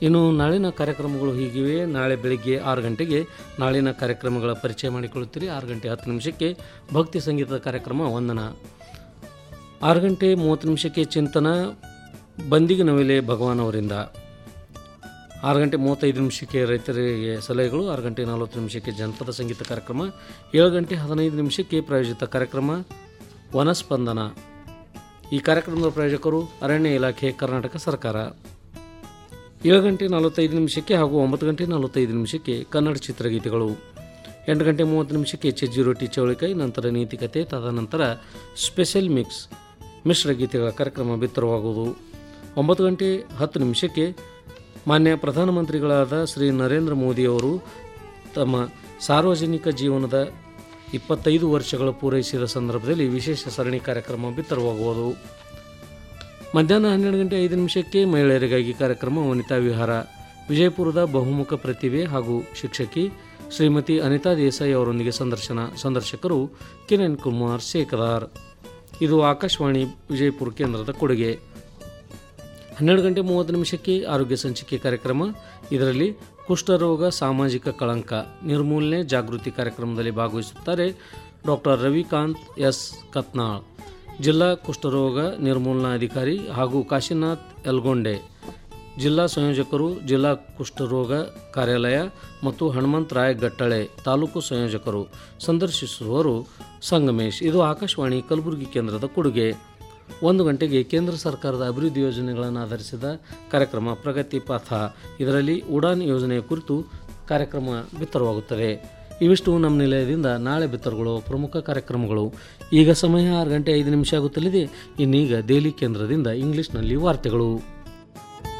ಇನ್ನು ನಾಳಿನ ಕಾರ್ಯಕ್ರಮಗಳು ಹೀಗಿವೆ ನಾಳೆ ಬೆಳಿಗ್ಗೆ ಆರು ಗಂಟೆಗೆ ನಾಳಿನ ಕಾರ್ಯಕ್ರಮಗಳ ಪರಿಚಯ ಮಾಡಿಕೊಳ್ಳುತ್ತೀರಿ ಆರು ಗಂಟೆ ಹತ್ತು ನಿಮಿಷಕ್ಕೆ ಭಕ್ತಿ ಸಂಗೀತದ ಕಾರ್ಯಕ್ರಮ ವಂದನ ಆರು ಗಂಟೆ ಮೂವತ್ತು ನಿಮಿಷಕ್ಕೆ ಚಿಂತನ ಬಂದಿಗೆ ನವಿಲೆ ಭಗವಾನ್ ಅವರಿಂದ ಆರು ಗಂಟೆ ಮೂವತ್ತೈದು ನಿಮಿಷಕ್ಕೆ ರೈತರಿಗೆ ಸಲಹೆಗಳು ಆರು ಗಂಟೆ ನಲವತ್ತು ನಿಮಿಷಕ್ಕೆ ಜನಪದ ಸಂಗೀತ ಕಾರ್ಯಕ್ರಮ ಏಳು ಗಂಟೆ ಹದಿನೈದು ನಿಮಿಷಕ್ಕೆ ಪ್ರಾಯೋಜಿತ ಕಾರ್ಯಕ್ರಮ ವನಸ್ಪಂದನ ಈ ಕಾರ್ಯಕ್ರಮದ ಪ್ರಾಯೋಜಕರು ಅರಣ್ಯ ಇಲಾಖೆ ಕರ್ನಾಟಕ ಸರ್ಕಾರ ಏಳು ಗಂಟೆ ನಲವತ್ತೈದು ನಿಮಿಷಕ್ಕೆ ಹಾಗೂ ಒಂಬತ್ತು ಗಂಟೆ ನಲವತ್ತೈದು ನಿಮಿಷಕ್ಕೆ ಕನ್ನಡ ಚಿತ್ರಗೀತೆಗಳು ಎಂಟು ಗಂಟೆ ಮೂವತ್ತು ನಿಮಿಷಕ್ಕೆ ಚಜ್ಜಿ ರೊಟ್ಟಿ ಚೌಳಿಕಾಯಿ ನಂತರ ನೀತಿಕತೆ ತದನಂತರ ಸ್ಪೆಷಲ್ ಮಿಕ್ಸ್ ಮಿಶ್ರ ಗೀತೆಗಳ ಕಾರ್ಯಕ್ರಮ ಬಿತ್ತರವಾಗುವುದು ಒಂಬತ್ತು ಗಂಟೆ ಹತ್ತು ನಿಮಿಷಕ್ಕೆ ಮಾನ್ಯ ಪ್ರಧಾನಮಂತ್ರಿಗಳಾದ ಶ್ರೀ ನರೇಂದ್ರ ಮೋದಿಯವರು ತಮ್ಮ ಸಾರ್ವಜನಿಕ ಜೀವನದ ಇಪ್ಪತ್ತೈದು ವರ್ಷಗಳು ಪೂರೈಸಿದ ಸಂದರ್ಭದಲ್ಲಿ ವಿಶೇಷ ಸರಣಿ ಕಾರ್ಯಕ್ರಮ ಬಿತ್ತರವಾಗುವುದು ಮಧ್ಯಾಹ್ನ ಹನ್ನೆರಡು ಗಂಟೆ ಐದು ನಿಮಿಷಕ್ಕೆ ಮಹಿಳೆಯರಿಗಾಗಿ ಕಾರ್ಯಕ್ರಮ ವನಿತಾ ವಿಹಾರ ವಿಜಯಪುರದ ಬಹುಮುಖ ಪ್ರತಿಭೆ ಹಾಗೂ ಶಿಕ್ಷಕಿ ಶ್ರೀಮತಿ ಅನಿತಾ ದೇಸಾಯಿ ಅವರೊಂದಿಗೆ ಸಂದರ್ಶನ ಸಂದರ್ಶಕರು ಕಿರಣ್ ಕುಮಾರ್ ಶೇಖದಾರ್ ಇದು ಆಕಾಶವಾಣಿ ವಿಜಯಪುರ ಕೇಂದ್ರದ ಕೊಡುಗೆ ಹನ್ನೆರಡು ಗಂಟೆ ಮೂವತ್ತು ನಿಮಿಷಕ್ಕೆ ಆರೋಗ್ಯ ಸಂಚಿಕೆ ಕಾರ್ಯಕ್ರಮ ಇದರಲ್ಲಿ ಕುಷ್ಠರೋಗ ಸಾಮಾಜಿಕ ಕಳಂಕ ನಿರ್ಮೂಲನೆ ಜಾಗೃತಿ ಕಾರ್ಯಕ್ರಮದಲ್ಲಿ ಭಾಗವಹಿಸುತ್ತಾರೆ ಡಾಕ್ಟರ್ ರವಿಕಾಂತ್ ಎಸ್ ಕತ್ನಾಳ್ ಜಿಲ್ಲಾ ಕುಷ್ಠರೋಗ ನಿರ್ಮೂಲನಾ ಅಧಿಕಾರಿ ಹಾಗೂ ಕಾಶಿನಾಥ್ ಯಲ್ಗೊಂಡೆ ಜಿಲ್ಲಾ ಸಂಯೋಜಕರು ಜಿಲ್ಲಾ ಕುಷ್ಠರೋಗ ಕಾರ್ಯಾಲಯ ಮತ್ತು ಹನುಮಂತ ರಾಯ್ ಗಟ್ಟಳೆ ತಾಲೂಕು ಸಂಯೋಜಕರು ಸಂದರ್ಶಿಸುವವರು ಸಂಗಮೇಶ್ ಇದು ಆಕಾಶವಾಣಿ ಕಲಬುರಗಿ ಕೇಂದ್ರದ ಕೊಡುಗೆ ಒಂದು ಗಂಟೆಗೆ ಕೇಂದ್ರ ಸರ್ಕಾರದ ಅಭಿವೃದ್ಧಿ ಯೋಜನೆಗಳನ್ನು ಆಧರಿಸಿದ ಕಾರ್ಯಕ್ರಮ ಪ್ರಗತಿ ಪಥ ಇದರಲ್ಲಿ ಉಡಾನ್ ಯೋಜನೆಯ ಕುರಿತು ಕಾರ್ಯಕ್ರಮ ಬಿತ್ತರವಾಗುತ್ತದೆ ಇವಿಷ್ಟು ನಮ್ಮ ನಿಲಯದಿಂದ ನಾಳೆ ಬಿತ್ತರಗೊಳ್ಳುವ ಪ್ರಮುಖ ಕಾರ್ಯಕ್ರಮಗಳು ಈಗ ಸಮಯ ಆರು ಗಂಟೆ ಐದು ನಿಮಿಷ ಆಗುತ್ತಲಿದೆ ಇನ್ನೀಗ ದೆಹಲಿ ಕೇಂದ್ರದಿಂದ ಇಂಗ್ಲಿಷ್ನಲ್ಲಿ ವಾರ್ತೆಗಳು